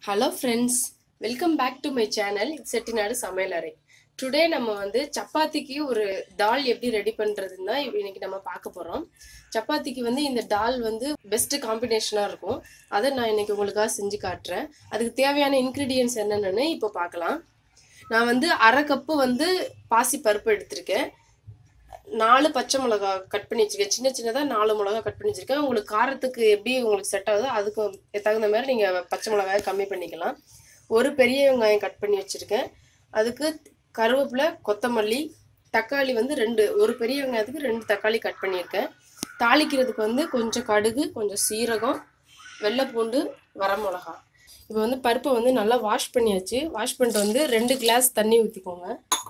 hello friends welcome back to my channel Chettinad சமையலறை today நம்ம வந்து சப்பாத்திக்கு ஒரு தால் எப்படி ரெடி பண்ணுறதுன்னு தான் இன்னைக்கு நம்ம பார்க்க போகிறோம் சப்பாத்திக்கு வந்து இந்த டால் வந்து பெஸ்ட் காம்பினேஷனாக இருக்கும் அதை நான் இன்னைக்கு உங்களுக்காக செஞ்சு காட்டுறேன் அதுக்கு தேவையான இன்க்ரீடியன்ஸ் என்னென்னு இப்போ பார்க்கலாம் நான் வந்து அரை கப்பு வந்து பாசி பருப்பு எடுத்திருக்கேன் நாலு பச்சை மிளகா கட் பண்ணி வச்சிருக்கேன் சின்ன சின்னதாக நாலு மிளகா கட் பண்ணி வச்சிருக்கேன் உங்களுக்கு காரத்துக்கு எப்படி உங்களுக்கு செட் ஆகுதோ அதுக்கு தகுந்த மாதிரி நீங்கள் பச்சை மிளகாயை கம்மி பண்ணிக்கலாம் ஒரு பெரிய வெங்காயம் கட் பண்ணி வச்சுருக்கேன் அதுக்கு கருவேப்பிலை கொத்தமல்லி தக்காளி வந்து ரெண்டு ஒரு பெரிய வெங்காயத்துக்கு ரெண்டு தக்காளி கட் பண்ணியிருக்கேன் தாளிக்கிறதுக்கு வந்து கொஞ்சம் கடுகு கொஞ்சம் சீரகம் வெள்ளைப்பூண்டு வரமிளகா இப்போ வந்து பருப்பை வந்து நல்லா வாஷ் பண்ணியாச்சு வாஷ் பண்ணிட்டு வந்து ரெண்டு கிளாஸ் தண்ணி ஊற்றிக்கோங்க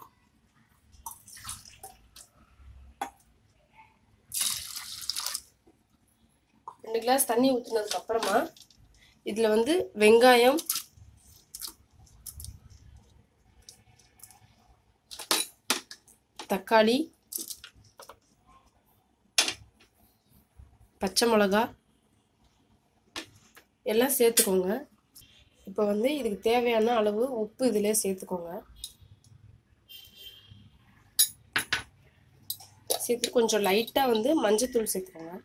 ரெண்டு கிளாஸ் தண்ணி ஊற்றினதுக்கு அப்புறமா இதில் வந்து வெங்காயம் தக்காளி பச்சை மிளகா எல்லாம் சேர்த்துக்கோங்க இப்போ வந்து இதுக்கு தேவையான அளவு உப்பு இதிலே சேர்த்துக்கோங்க சேர்த்து கொஞ்சம் லைட்டாக வந்து மஞ்சத்தூள் சேர்த்துக்கோங்க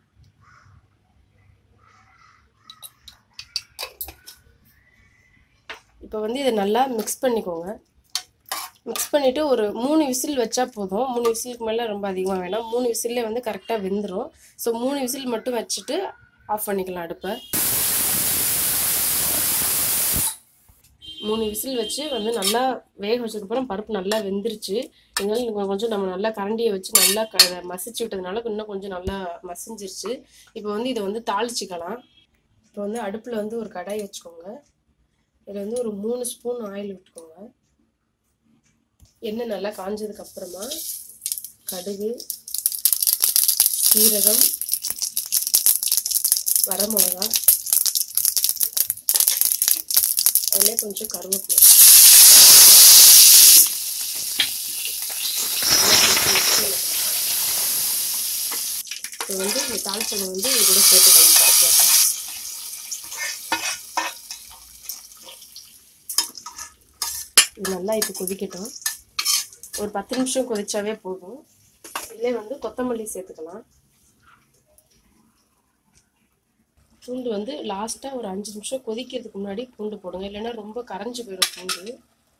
இப்போ வந்து இதை நல்லா மிக்ஸ் பண்ணிக்கோங்க மிக்ஸ் பண்ணிவிட்டு ஒரு மூணு விசில் வச்சா போதும் மூணு விசிலுக்கு மேலே ரொம்ப அதிகமாக வேணாம் மூணு விசில்லே வந்து கரெக்டாக வெந்துடும் ஸோ மூணு விசில் மட்டும் வச்சுட்டு ஆஃப் பண்ணிக்கலாம் அடுப்பை மூணு விசில் வச்சு வந்து நல்லா வேக வச்சதுக்கப்புறம் பருப்பு நல்லா வெந்துருச்சு இதனால கொஞ்சம் நம்ம நல்லா கரண்டியை வச்சு நல்லா க மசிச்சு விட்டதுனால இன்னும் கொஞ்சம் நல்லா மசிஞ்சிருச்சு இப்போ வந்து இதை வந்து தாளிச்சிக்கலாம் இப்போ வந்து அடுப்பில் வந்து ஒரு கடாய் வச்சுக்கோங்க இதில் வந்து ஒரு மூணு ஸ்பூன் ஆயில் விட்டுக்கோங்க எண்ணெய் நல்லா காஞ்சதுக்கு அப்புறமா கடுகு சீரகம் வரமிளகா அதில் கொஞ்சம் கருவேப்பிலை இப்போ வந்து இந்த தாளிச்சதை வந்து இது கூட சேர்த்துக்கலாம் பருப்பு இது நல்லா இப்போ கொதிக்கட்டும் ஒரு பத்து நிமிஷம் கொதிச்சாவே போதும் இதிலே வந்து கொத்தமல்லி சேர்த்துக்கலாம் பூண்டு வந்து லாஸ்ட்டாக ஒரு அஞ்சு நிமிஷம் கொதிக்கிறதுக்கு முன்னாடி பூண்டு போடுங்க இல்லைன்னா ரொம்ப கரைஞ்சி போயிடும் பூண்டு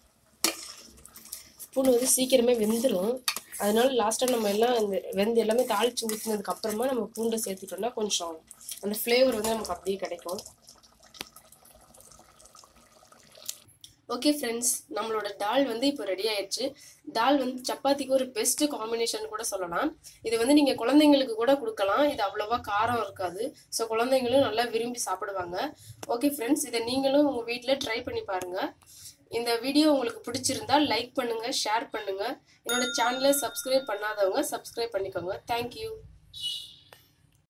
பூண்டு வந்து சீக்கிரமே வெந்துடும் அதனால லாஸ்ட்டாக நம்ம எல்லாம் இந்த வெந்து எல்லாமே தாளித்து ஊற்றினதுக்கு அப்புறமா நம்ம பூண்டை சேர்த்துட்டோம்னா கொஞ்சம் அந்த ஃப்ளேவர் வந்து நமக்கு அப்படியே கிடைக்கும் ஓகே ஃப்ரெண்ட்ஸ் நம்மளோட டால் வந்து இப்போ ரெடி ஆயிடுச்சு டால் வந்து சப்பாத்திக்கு ஒரு பெஸ்ட் காம்பினேஷன் கூட சொல்லலாம் இது வந்து நீங்கள் குழந்தைங்களுக்கு கூட கொடுக்கலாம் இது அவ்வளோவா காரம் இருக்காது ஸோ குழந்தைங்களும் நல்லா விரும்பி சாப்பிடுவாங்க ஓகே ஃப்ரெண்ட்ஸ் இதை நீங்களும் உங்கள் வீட்டில் ட்ரை பண்ணி பாருங்கள் இந்த வீடியோ உங்களுக்கு பிடிச்சிருந்தா லைக் பண்ணுங்கள் ஷேர் பண்ணுங்கள் என்னோட சேனலை சப்ஸ்கிரைப் பண்ணாதவங்க சப்ஸ்கிரைப் பண்ணிக்கோங்க தேங்க்யூ